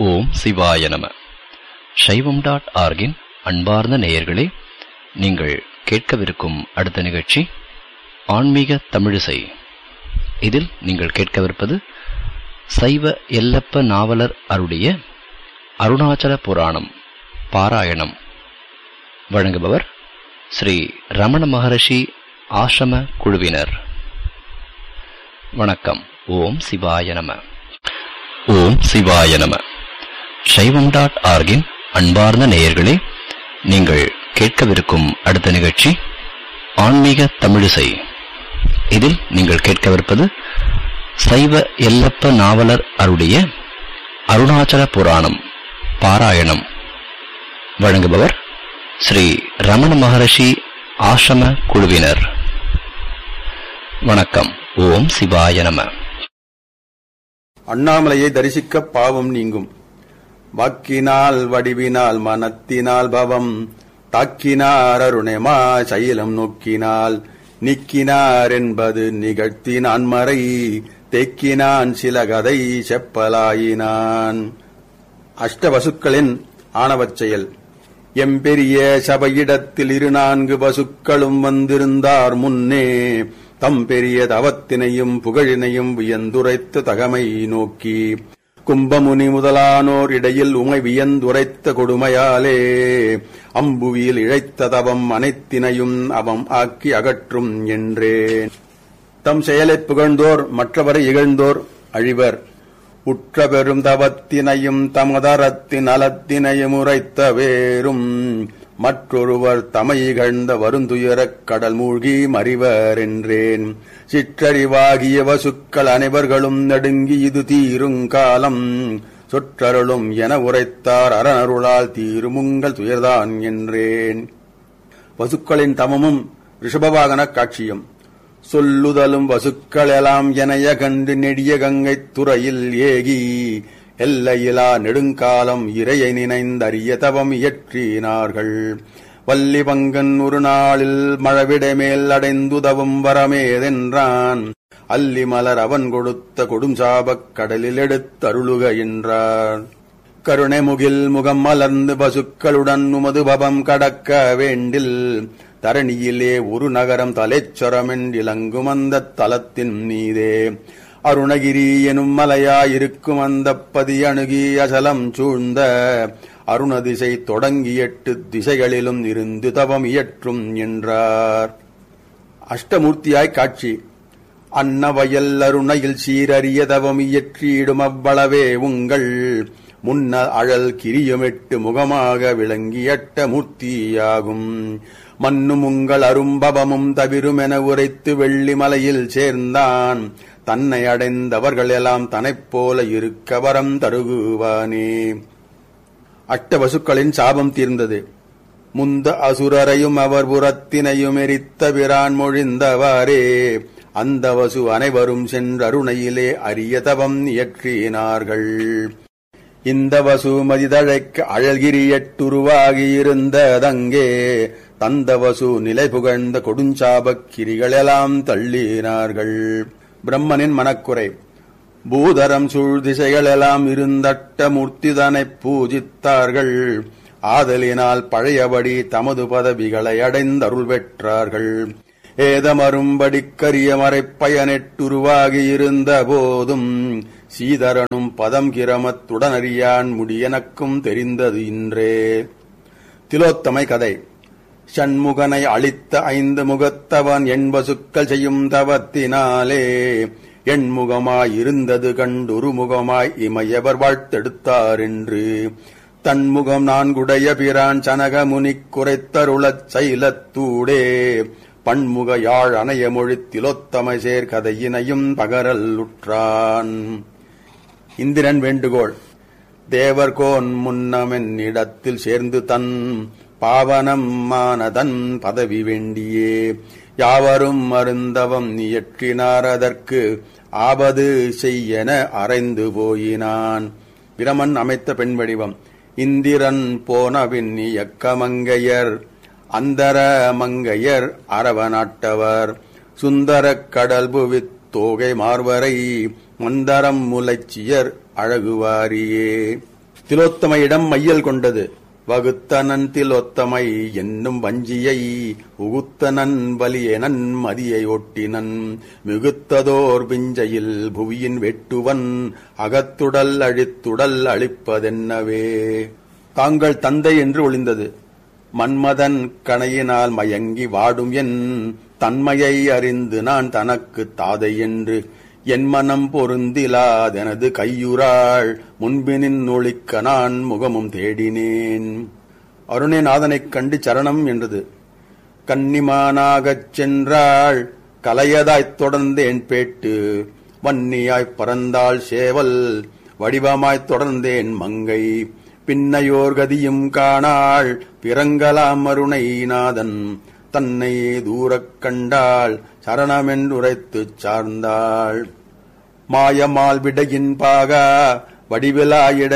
ஓம் சிவாய நம சைவம் டாட் ஆர்கின் அன்பார்ந்த நேயர்களே நீங்கள் கேட்கவிருக்கும் அடுத்த நிகழ்ச்சி ஆன்மீக தமிழிசை இதில் நீங்கள் கேட்கவிருப்பது சைவ எல்லப்ப நாவலர் அருடைய அருணாச்சல புராணம் பாராயணம் வழங்குபவர் ஸ்ரீ ரமண மகரிஷி ஆசிரம குழுவினர் வணக்கம் ஓம் சிவாய நம ஓம் சிவாய நம சைவம் டாட் ஆர்கின் அன்பார்ந்த நேயர்களே நீங்கள் கேட்கவிருக்கும் அடுத்த நிகழ்ச்சி ஆன்மீக தமிழிசை இதில் நீங்கள் கேட்கவிருப்பது சைவ எல்லப்ப நாவலர் அருடைய அருணாச்சல புராணம் பாராயணம் வழங்குபவர் ஸ்ரீ ரமண மகரிஷி ஆசிரம குழுவினர் வணக்கம் ஓம் சிவாய நம அண்ணாமலையை தரிசிக்க பாவம் நீங்கும் வாக்கினால் வடிவினால் மனத்தினால் பவம் தாக்கினார் அருணேமா சைலம் நோக்கினால் நிக்கினார் என்பது நிகழ்த்தினான் மறை தேக்கினான் சில கதை செப்பலாயினான் அஷ்டவசுக்களின் ஆணவச் செயல் எம்பெரிய சபையிடத்தில் இரு நான்கு வசுக்களும் வந்திருந்தார் முன்னே தம் பெரிய தவத்தினையும் புகழினையும் வியந்துரைத்த தகமை நோக்கி கும்பமுனி முதலானோர் இடையில் உமை வியந்துரைத்த கொடுமையாலே அம்புவியில் இழைத்த தவம் அனைத்தினையும் அவம் ஆக்கி அகற்றும் என்றேன் தம் செயலைப் புகழ்ந்தோர் மற்றவரை இகழ்ந்தோர் அழிவர் உற்ற பெரும் தவத்தினையும் தமதரத்தின் அலத்தினையும் உரைத்த வேறும் மற்றொருவர் தமை இகழ்ந்த வருந்துயரக் கடல் மூழ்கி மறிவர் என்றேன் சிற்றறிவாகிய வசுக்கள் அனைவர்களும் நடுங்கி இது தீருங்காலம் சொற்றருளும் என உரைத்தார் அரணருளால் தீருமுங்கள் துயர்தான் என்றேன் வசுக்களின் தமமும் ரிஷபவாகனக் காட்சியும் சொல்லுதலும் வசுக்களெல்லாம் எனைய கண்டு நெடிய கங்கைத் துறையில் ஏகி எல்லையிலா நெடுங்காலம் இறையை நினைந்தறிய தவம் இயற்றினார்கள் வள்ளி பங்கன் ஒரு நாளில் மழவிடை மேல் அடைந்துதவும் வரமேதென்றான் அல்லி மலர் அவன் கொடுத்த கொடும் சாபக் கடலில் எடுத்தருளுக என்றார் கருணை முகில் முகம் மலர்ந்து பசுக்களுடன் உமது பவம் கடக்க வேண்டில் தரணியிலே ஒரு நகரம் தலைச்சொரமென்றிலங்கும் அந்த தலத்தின் மீதே அருணகிரி எனும் மலையாயிருக்கும் அந்த பதி அணுகி அசலம் சூழ்ந்த அருணதிசை தொடங்கி எட்டு திசைகளிலும் இருந்து தவம் இயற்றும் என்றார் அஷ்டமூர்த்தியாய் காட்சி அன்னவயல் அருணையில் சீரறிய தவம் இயற்றியிடும் அவ்வளவே உங்கள் முன்ன அழல் கிரியுமெட்டு முகமாக விளங்கியட்ட மூர்த்தியாகும் மண்ணும் உங்கள் அரும்பவமும் தவிருமென உரைத்து வெள்ளிமலையில் சேர்ந்தான் தன்னை அடைந்தவர்கள் எல்லாம் தனைப் போல இருக்க வரம் தருகுவானே அஷ்டவசுக்களின் சாபம் தீர்ந்தது முந்த அசுரரையும் அவர் புறத்தினையும் எரித்த பிரான் மொழிந்தவாறே அந்த வசு அனைவரும் சென்றருணையிலே அரிய தவம் இயற்றினார்கள் இந்த வசு மதிதழைக்க அழகிரியட்டுருவாகியிருந்ததங்கே தந்த வசு நிலை புகழ்ந்த கொடுஞ்சாபக் கிரிகளெல்லாம் தள்ளினார்கள் பிரம்மனின் மனக்குறை பூதரம் சூழ் திசைகளெல்லாம் இருந்தட்ட மூர்த்திதனைப் பூஜித்தார்கள் ஆதலினால் பழையபடி தமது பதவிகளை அடைந்தருள் பெற்றார்கள் ஏதமரும்படிக்கரிய மறைப்பயனெட்டுருவாகியிருந்த போதும் சீதரனும் பதம் கிரமத்துடனறியான் முடியெனக்கும் தெரிந்தது இன்றே திலோத்தமை கதை சண்முகனை அளித்த ஐந்து முகத்தவன் எண்பசுக்கள் செய்யும் தவத்தினாலே எண்முகமாயிருந்தது கண்டுரு முகமாய் இமையவர் வாழ்த்தெடுத்தார் என்று தன்முகம் நான்குடைய பிரான் சனகமுனிக் குறைத்தருளச் சைலத்தூடே பன்முக யாழ் அணைய மொழித்திலொத்தமை சேர் கதையினையும் பகரல் உற்றான் இந்திரன் வேண்டுகோள் தேவர்கோன் முன்னமென் இடத்தில் சேர்ந்து தன் பாவனம் மானதன் பதவி வேண்டியே யாவரும் அருந்தவம் இயற்றினார் அதற்கு ஆபது செய்யென அறைந்து போயினான் பிரமன் அமைத்த பெண் வடிவம் இந்திரன் போனவின் இயக்கமங்கையர் அந்தர மங்கையர் அரவநாட்டவர் சுந்தரக் கடல் புவித் தோகை மார்வரை மந்தரம் முலைச்சியர் அழகுவாரியே திலோத்தமையிடம் மையல் கொண்டது வகுத்தனன் திலோத்தமை என்னும் வஞ்சியை உகுத்தனன் வலியனன் மதியை ஒட்டினன் மிகுத்ததோர் பிஞ்சையில் புவியின் வெட்டுவன் அகத்துடல் அழித்துடல் அழிப்பதென்னவே தாங்கள் தந்தை என்று ஒளிந்தது மன்மதன் கணையினால் மயங்கி வாடும் என் தன்மையை அறிந்து நான் தனக்கு தாதை என்று என் மனம் பொருந்திலாதெனது கையுறாள் முன்பினின் ஒளிக்க நான் முகமும் தேடினேன் அருணேநாதனைக் கண்டு சரணம் என்றது கன்னிமானாகச் சென்றாள் கலையதாய்த் தொடர்ந்தேன் பேட்டு வன்னியாய்ப் பறந்தாள் சேவல் வடிவமாய்த் தொடர்ந்தேன் மங்கை பின்னையோர் கதியும் காணாள் பிறங்கலாம் அருணைநாதன் தன்னை தூரக் கண்டாள் சரணமென்றுரைத்துச் சார்ந்தாள் மாயமால் விடையின் பாகா வடிவிலாயிட